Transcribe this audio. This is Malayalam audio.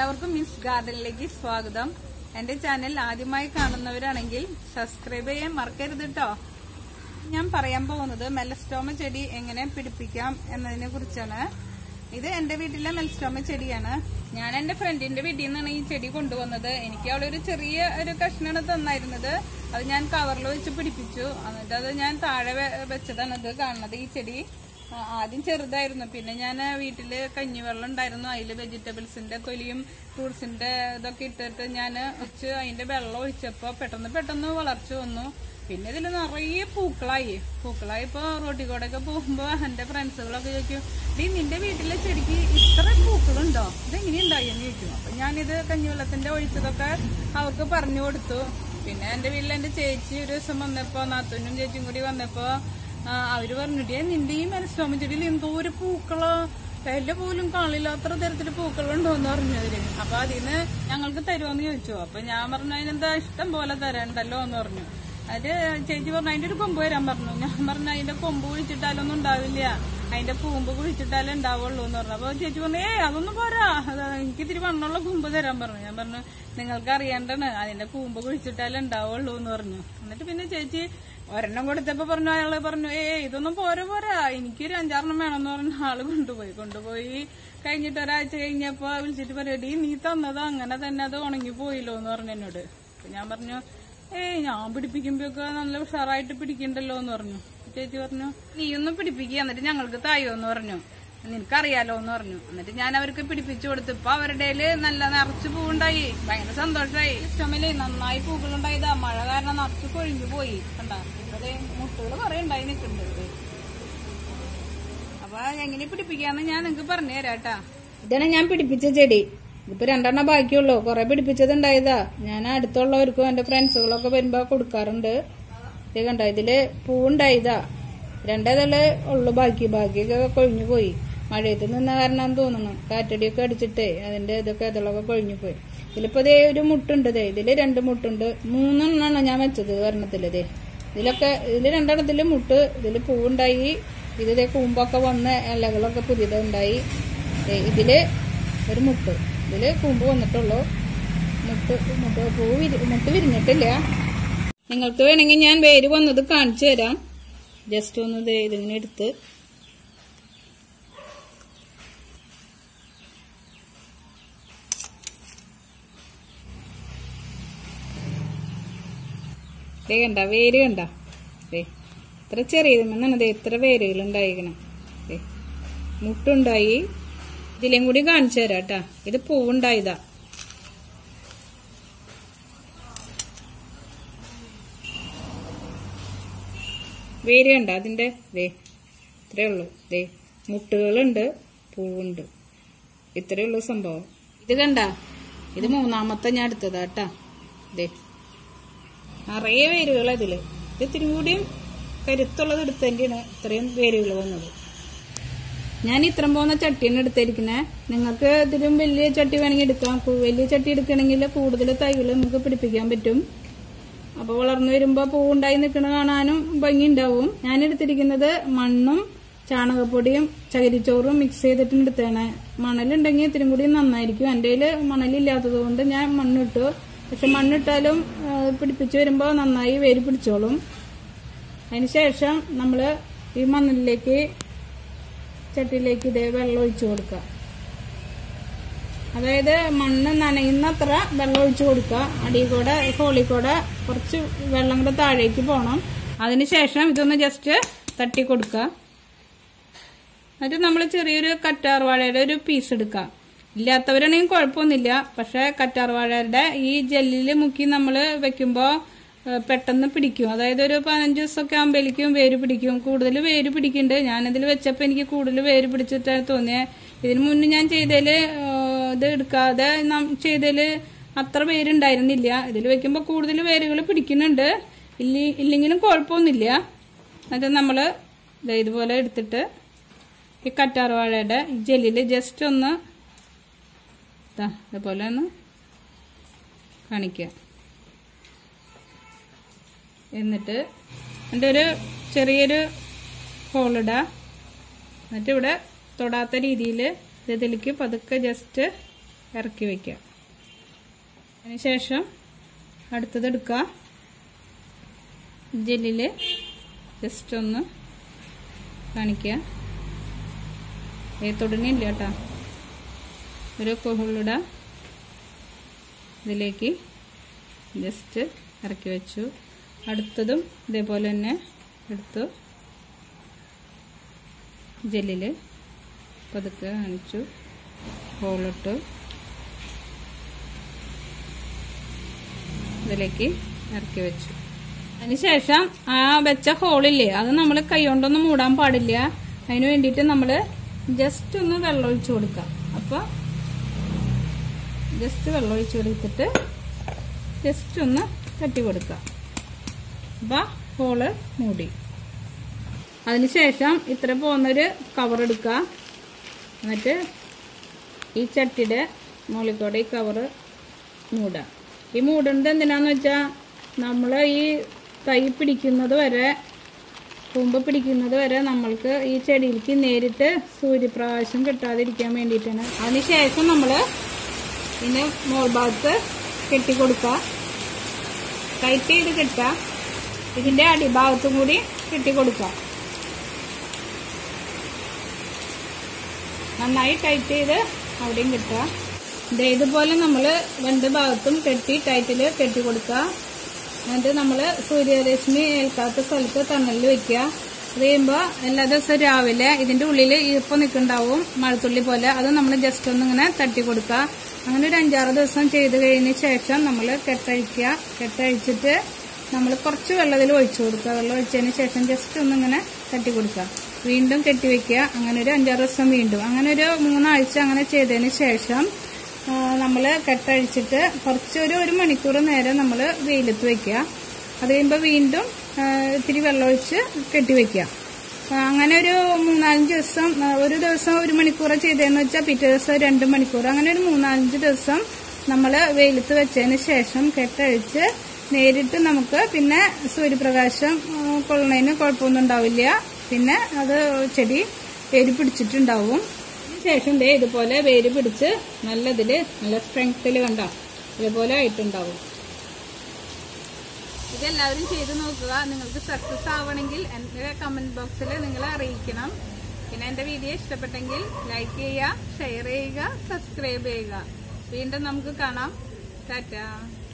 എല്ലാവർക്കും മിസ് ഗാർഡനിലേക്ക് സ്വാഗതം എന്റെ ചാനൽ ആദ്യമായി കാണുന്നവരാണെങ്കിൽ സബ്സ്ക്രൈബ് ചെയ്യാൻ മറക്കരുത് കേട്ടോ ഞാൻ പറയാൻ പോകുന്നത് മെലസ്റ്റോമ ചെടി എങ്ങനെ പിടിപ്പിക്കാം എന്നതിനെ കുറിച്ചാണ് ഇത് എന്റെ വീട്ടിലെ മെലസ്റ്റോമ ചെടിയാണ് ഞാൻ എന്റെ ഫ്രണ്ടിന്റെ വീട്ടിൽ നിന്നാണ് ഈ ചെടി കൊണ്ടുവന്നത് എനിക്ക് അവിടെ ഒരു ചെറിയ ഒരു കഷ്ണമാണ് തന്നായിരുന്നത് അത് ഞാൻ കവറിൽ വെച്ച് പിടിപ്പിച്ചു എന്നിട്ട് അത് ഞാൻ താഴെ വെ- വെച്ചതാണ് ഇത് കാണുന്നത് ഈ ചെടി ആ, ആദ്യം ചെറുതായിരുന്നു പിന്നെ ഞാൻ വീട്ടില് കഞ്ഞിവെള്ളം ഉണ്ടായിരുന്നു അതിൽ വെജിറ്റബിൾസിന്റെ തൊലിയും ഫ്രൂട്ട്സിന്റെ ഇതൊക്കെ ഇട്ടിട്ട് ഞാൻ വെച്ച് അതിന്റെ വെള്ളം ഒഴിച്ചപ്പോ പെട്ടെന്ന് പെട്ടെന്ന് വളർച്ച വന്നു പിന്നെ ഇതിൽ നിറയെ പൂക്കളായി പൂക്കളായപ്പോ റോട്ടിൽ കൂടെ ഒക്കെ പോകുമ്പോ എന്റെ ഫ്രണ്ട്സുകളൊക്കെ ചോദിക്കും ഡീ നിന്റെ വീട്ടിലെ ചെടിക്ക് ഇത്ര പൂക്കളുണ്ടോ ഇതെങ്ങനെ ഉണ്ടായി എന്ന് ചോദിക്കും അപ്പൊ ഞാനിത് കഞ്ഞിവെള്ളത്തിന്റെ ഒഴിച്ചതൊക്കെ അവർക്ക് പറഞ്ഞു കൊടുത്തു പിന്നെ എന്റെ വീട്ടിൽ എന്റെ ചേച്ചി ഒരു ദിവസം വന്നപ്പോ നാത്തൂനും ചേച്ചിയും കൂടി വന്നപ്പോ ആ, അവര് പറഞ്ഞിട്ടേ നിന്റെ ഈ മനസ്സിലാമ ചെടിയിൽ എന്തോ ഒരു പൂക്കള് എല്ലാം പോലും കാണില്ലാത്ര തരത്തില് പൂക്കളുണ്ടോ എന്ന് പറഞ്ഞു അവര് അപ്പൊ അതിന് ഞങ്ങൾക്ക് തരുമോന്ന് ചോദിച്ചു അപ്പൊ ഞാൻ പറഞ്ഞു അതിനെന്താ ഇഷ്ടം പോലെ തരണ്ടല്ലോ എന്ന് പറഞ്ഞു അത് ചേച്ചി പറഞ്ഞു അതിന്റെ ഒരു കൊമ്പ് വരാൻ പറഞ്ഞു ഞാൻ പറഞ്ഞു അതിന്റെ കൊമ്പ് കുഴിച്ചിട്ടാലൊന്നും ഉണ്ടാവില്ല അതിന്റെ കൂമ്പ് കുഴിച്ചിട്ടാലേ ഉണ്ടാവുള്ളൂ എന്ന് പറഞ്ഞു അപ്പൊ ചേച്ചി പറഞ്ഞു ഏ അതൊന്നും പോരാ അത് എനിക്ക് ഇത്തിരി വണ്ണുള്ള കൂമ്പ് തരാൻ പറഞ്ഞു ഞാൻ പറഞ്ഞു നിങ്ങൾക്ക് അറിയേണ്ടതാണ് അതിന്റെ കൂമ്പ് കുഴിച്ചിട്ടാലേ ഉണ്ടാവുള്ളൂ എന്ന് പറഞ്ഞു എന്നിട്ട് പിന്നെ ചേച്ചി ഒരെണ്ണം കൊടുത്തപ്പോ പറഞ്ഞു അയാള് പറഞ്ഞു ഏ ഇതൊന്നും പോരാ പോരാ എനിക്കൊരു അഞ്ചാറെണ്ണം വേണമെന്ന് പറഞ്ഞ ആള് കൊണ്ടുപോയി കൊണ്ടുപോയി കഴിഞ്ഞിട്ട് ഒരാഴ്ച കഴിഞ്ഞപ്പോ വിളിച്ചിട്ട് പറയടി നീ തന്നത് അങ്ങനെ തന്നെ അത് ഉണങ്ങി പോയില്ലോ എന്ന് പറഞ്ഞു എന്നോട് അപ്പൊ ഞാൻ പറഞ്ഞു ഏയ് ഞാൻ പിടിപ്പിക്കുമ്പോഴൊക്കെ നല്ല ഉഷാറായിട്ട് പിടിക്കണ്ടല്ലോ എന്ന് പറഞ്ഞു ചേച്ചി പറഞ്ഞു നീ ഒന്ന് പിടിപ്പിക്കുക എന്നിട്ട് ഞങ്ങൾക്ക് തായോ എന്ന് പറഞ്ഞു നിനക്കറിയാലോ എന്ന് പറഞ്ഞു എന്നിട്ട് ഞാൻ അവർക്ക് പിടിപ്പിച്ചു കൊടുത്തു ഇപ്പൊ അവരുടെ കയ്യില് നല്ല നിറച്ച് പൂവുണ്ടായി ഭയങ്കര സന്തോഷമായി ഇഷ്ടമില്ലേ നന്നായി പൂക്കളുണ്ടായതാ മഴ കാരണം നിറച്ച് കൊഴിഞ്ഞു പോയി കണ്ടാ ഇവിടെ മുട്ടുകൾ കുറെ ഉണ്ടായി നിൽക്കുന്നുണ്ട് അപ്പൊ എങ്ങനെ പിടിപ്പിക്കാന്ന് ഞാൻ നിങ്ങക്ക് പറഞ്ഞു തരാം കേട്ടാ ഇതാണ് ഞാൻ പിടിപ്പിച്ച ചെടി ഇതിപ്പോ രണ്ടെണ്ണം ബാക്കിയുള്ളൂ കുറെ പിടിപ്പിച്ചതുണ്ടായതാ ഞാൻ അടുത്തുള്ളവർക്കും എന്റെ ഫ്രണ്ട്സുകളൊക്കെ വരുമ്പോ കൊടുക്കാറുണ്ട് ഇത് കണ്ട ഇതില് പൂവുണ്ടായതാ രണ്ടേതള് ഉള്ളു ബാക്കി ബാക്കിയൊക്കെ കൊഴിഞ്ഞു പോയി മഴയത്ത് നിന്ന കാരണം തോന്നുന്നു കാറ്റടിയൊക്കെ അടിച്ചിട്ടേ അതിന്റെ ഇതൊക്കെ ഇതളൊക്കെ കൊഴിഞ്ഞു പോയി ഇതിലിപ്പോ ദേ ഒരു മുട്ടുണ്ട് ദേ ഇതില് രണ്ട് മുട്ടുണ്ട് മൂന്നെണ്ണാണ് ഞാൻ വെച്ചത് ഒരെണ്ണത്തില് ദേ ഇതിലൊക്കെ ഇതില് രണ്ടെണ്ണത്തില് മുട്ട് ഇതില് പൂവുണ്ടായി ഇത് ദേ കൂമ്പൊക്കെ വന്ന് ഇലകളൊക്കെ പുതിയതുണ്ടായി ദേ ഇതില് ഒരു മുട്ട് ഇതില് കൂമ്പ് വന്നിട്ടുള്ളൂ മുട്ട് മുട്ട് പൂ വിരി- മുട്ട് വിരിഞ്ഞിട്ടില്ല നിങ്ങൾക്ക് വേണമെങ്കിൽ ഞാൻ വേര് വന്നത് കാണിച്ചു തരാം ജസ്റ്റ് ഒന്ന് ദേ ഇതിങ്ങനെ എടുത്ത് ദേ കണ്ട വേര് കണ്ട ദേ ഇത്ര ചെറിയതെന്നാണ് ദേ ഇത്ര വേരുകൾ ഉണ്ടായിരിക്കണം ദേ മുട്ടുണ്ടായി ഇതിലേം കൂടി കാണിച്ചു തരാം കേട്ടാ ഇത് പൂവുണ്ടായതാ വേര് കണ്ട അതിന്റെ ദേ ഇത്രേ ഉള്ളൂ ദേ മുട്ടുകളുണ്ട് പൂവുണ്ട് ഇത്രേ ഉള്ളൂ സംഭവം ഇത് കണ്ട ഇത് മൂന്നാമത്തെ ഞാൻ എടുത്തതാ കേട്ടാ ദേ നിറയെ വേരുകൾ അതില് ഇത് ഇത്തിരി കൂടിയും കരുത്തുള്ളത് എടുത്തതിന്റെയാണ് ഇത്രയും വേരുകൾ വന്നത് ഞാൻ ഇത്രയും പോകുന്ന ചട്ടിയാണ് എടുത്തിരിക്കുന്നത് നിങ്ങൾക്ക് ഇതിലും വലിയ ചട്ടി വേണമെങ്കിൽ എടുക്കാം കു- വലിയ ചട്ടി എടുക്കണമെങ്കിൽ കൂടുതൽ തൈകൾ നമുക്ക് പിടിപ്പിക്കാൻ പറ്റും അപ്പൊ വളർന്നു വരുമ്പോ പൂവുണ്ടായി നിൽക്കണ കാണാനും ഭംഗി ഉണ്ടാവും ഞാൻ എടുത്തിരിക്കുന്നത് മണ്ണും ചാണകപ്പൊടിയും ചകിരിച്ചോറും മിക്സ് ചെയ്തിട്ട് എടുത്താണ് മണലുണ്ടെങ്കിൽ ഇത്തിരി കൂടി നന്നായിരിക്കും എൻ്റെ കയ്യിൽ മണലില്ലാത്തത് കൊണ്ട് ഞാൻ മണ്ണിട്ടു പക്ഷെ മണ്ണിട്ടാലും ആ, പിടിപ്പിച്ച് വരുമ്പോൾ നന്നായി വേര് പിടിച്ചോളും അതിന് ശേഷം നമ്മൾ ഈ മണ്ണിലേക്ക് ചട്ടിയിലേക്ക് ഇതേ വെള്ളം ഒഴിച്ചു കൊടുക്കുക അതായത് മണ്ണ് നനയുന്നത്ര വെള്ളം ഒഴിച്ചു കൊടുക്കുക അടിയിൽ കൂടെ ഹോളിൽ കൂടെ കുറച്ച് വെള്ളം കൂടെ താഴേക്ക് പോകണം അതിനുശേഷം ഇതൊന്ന് ജസ്റ്റ് തട്ടി കൊടുക്കുക എന്നിട്ട് നമ്മൾ ചെറിയൊരു കറ്റാർ വാഴയുടെ ഒരു പീസ് എടുക്കുക ഇല്ലാത്തവരാണെങ്കിൽ കുഴപ്പമൊന്നുമില്ല പക്ഷെ കറ്റാർ വാഴയുടെ ഈ ജെല്ലിൽ മുക്കി നമ്മൾ വെക്കുമ്പോൾ പെട്ടെന്ന് പിടിക്കും അതായത് ഒരു പതിനഞ്ച് ദിവസമൊക്കെ ആകുമ്പോഴേക്കും വേര് പിടിക്കും കൂടുതൽ വേര് പിടിക്കുന്നുണ്ട് ഞാനിതിൽ വെച്ചപ്പോൾ എനിക്ക് കൂടുതൽ വേര് പിടിച്ചിട്ടാണ് തോന്നിയത് ഇതിന് മുന്നേ ഞാൻ ചെയ്തതിൽ ഇത് എടുക്കാതെ നം- ചെയ്തതിൽ അത്ര വേരുണ്ടായിരുന്നില്ല ഇതിൽ വെക്കുമ്പോൾ കൂടുതൽ വേരുകൾ പിടിക്കുന്നുണ്ട് ഇല്ല ഇല്ലെങ്കിലും കുഴപ്പമൊന്നുമില്ല അത് നമ്മൾ ഇതുപോലെ എടുത്തിട്ട് ഈ കറ്റാർ വാഴയുടെ ജെല്ലിൽ ജസ്റ്റ് ഒന്ന് ദാ ഇതുപോലെ ഒന്ന് കാണിക്കുക എന്നിട്ട് എൻ്റെ ഒരു ചെറിയൊരു ഹോളിടുക എന്നിട്ട് ഇവിടെ തൊടാത്ത രീതിയിൽ ഇതിലേക്ക് പതുക്കെ ജസ്റ്റ് ഇറക്കി വയ്ക്കുക അതിനുശേഷം അടുത്തത് എടുക്കുക ജെല്ലിൽ ജസ്റ്റ് ഒന്ന് കാണിക്കുക ഏ തൊടുന്നില്ല കേട്ടോ ഒരു കൊഹുള്ളിട ഇതിലേക്ക് ജസ്റ്റ് ഇറക്കി വെച്ചു അടുത്തതും ഇതേപോലെ തന്നെ എടുത്തു ജെല്ലിൽ പതുക്കെ കാണിച്ചു ഹോളിട്ടു ഇതിലേക്ക് ഇറക്കി വെച്ചു അതിനുശേഷം ആ വെച്ച ഹോളില്ലേ അത് നമ്മൾ കൈകൊണ്ടൊന്നും മൂടാൻ പാടില്ല അതിന് വേണ്ടിയിട്ട് നമ്മൾ ജസ്റ്റ് ഒന്ന് വെള്ളം ഒഴിച്ചു കൊടുക്കാം അപ്പോൾ ജസ്റ്റ് വെള്ളം ഒഴിച്ചു കൊടുത്തിട്ട് ജസ്റ്റ് ഒന്ന് തട്ടി കൊടുക്കാം അപ്പം ഹോള് മൂടി അതിനുശേഷം ഇത്ര പോകുന്നൊരു കവർ എടുക്കുക എന്നിട്ട് ഈ ചട്ടിയുടെ മുകളിൽ കൂടെ ഈ കവറ് മൂടുക ഈ മൂടുന്നത് എന്തിനാന്ന് വെച്ചാൽ നമ്മൾ ഈ തൈ പിടിക്കുന്നത് വരെ കൂമ്പ് പിടിക്കുന്നത് വരെ നമ്മൾക്ക് ഈ ചെടിയിലേക്ക് നേരിട്ട് സൂര്യപ്രകാശം കിട്ടാതിരിക്കാൻ വേണ്ടിയിട്ടാണ് അതിനുശേഷം നമ്മൾ ഇതിൻ്റെ മോൾ ഭാഗത്ത് കെട്ടിക്കൊടുക്കുക ടൈറ്റ് ചെയ്ത് കെട്ടുക ഇതിൻ്റെ അടിഭാഗത്തും കൂടി കെട്ടിക്കൊടുക്കുക നന്നായി ടൈറ്റ് ചെയ്ത് അവിടെയും കിട്ടുക ദേ ഇതുപോലെ നമ്മൾ രണ്ട് ഭാഗത്തും കെട്ടി ടൈറ്റിൽ കെട്ടി കൊടുക്കുക എന്നിട്ട് നമ്മൾ സൂര്യരശ്മി ഏൽക്കാത്ത സ്ഥലത്ത് തണലിൽ വെക്കുക അത് കഴിയുമ്പോൾ എല്ലാ ദിവസവും രാവിലെ ഇതിന്റെ ഉള്ളിൽ ഈർപ്പം നിൽക്കുന്നുണ്ടാവും മഴത്തുള്ളി പോലെ അത് നമ്മൾ ജസ്റ്റ് ഒന്ന് ഇങ്ങനെ തട്ടി കൊടുക്കുക അങ്ങനെ ഒരു അഞ്ചാറ് ദിവസം ചെയ്ത് കഴിഞ്ഞ ശേഷം നമ്മൾ കെട്ടഴിക്കുക കെട്ടഴിച്ചിട്ട് നമ്മൾ കുറച്ച് വെള്ളത്തിൽ ഒഴിച്ചു കൊടുക്കുക വെള്ളം ഒഴിച്ചതിന് ശേഷം ജസ്റ്റ് ഒന്നിങ്ങനെ തട്ടി കൊടുക്കുക വീണ്ടും കെട്ടിവെക്കുക അങ്ങനെ ഒരു അഞ്ചാറ് ദിവസം വീണ്ടും അങ്ങനെ ഒരു മൂന്നാഴ്ച അങ്ങനെ ചെയ്തതിന് ശേഷം നമ്മൾ കെട്ടഴിച്ചിട്ട് കുറച്ച് ഒരു ഒരു മണിക്കൂർ നേരം നമ്മൾ വെയിലത്ത് വെക്കുക അത് കഴിയുമ്പോൾ വീണ്ടും ആ, ഇത്തിരി വെള്ളമൊഴിച്ച് കെട്ടിവെക്കുക ആ, അങ്ങനെ ഒരു മൂന്നാലഞ്ച് ദിവസം ആ, ഒരു ദിവസം ഒരു മണിക്കൂർ ചെയ്തതെന്ന് വെച്ചാൽ പിറ്റേ ദിവസം രണ്ട് മണിക്കൂർ അങ്ങനെ ഒരു മൂന്നാലഞ്ച് ദിവസം നമ്മൾ വെയിലത്ത് വെച്ചതിന് ശേഷം കെട്ടഴിച്ച് നേരിട്ട് നമുക്ക് പിന്നെ സൂര്യപ്രകാശം ആ, കൊള്ളണതിന് കുഴപ്പമൊന്നും ഉണ്ടാവില്ല പിന്നെ അത് ചെടി വേര് പിടിച്ചിട്ടുണ്ടാവും ശേഷം ദേ ഇതുപോലെ വേര് പിടിച്ച് നല്ലതില് നല്ല സ്ട്രെങ്ത്തിൽ കണ്ട ഇതുപോലെ ആയിട്ടുണ്ടാവും ഇതെല്ലാവരും ചെയ്ത് നോക്കുക നിങ്ങൾക്ക് സക്സസ് ആവണമെങ്കിൽ എൻ്റെ കമന്റ് ബോക്സിൽ നിങ്ങൾ അറിയിക്കണം പിന്നെ എൻ്റെ വീഡിയോ ഇഷ്ടപ്പെട്ടെങ്കിൽ ലൈക്ക് ചെയ്യുക ഷെയർ ചെയ്യുക സബ്സ്ക്രൈബ് ചെയ്യുക വീണ്ടും നമുക്ക് കാണാം ടാറ്റ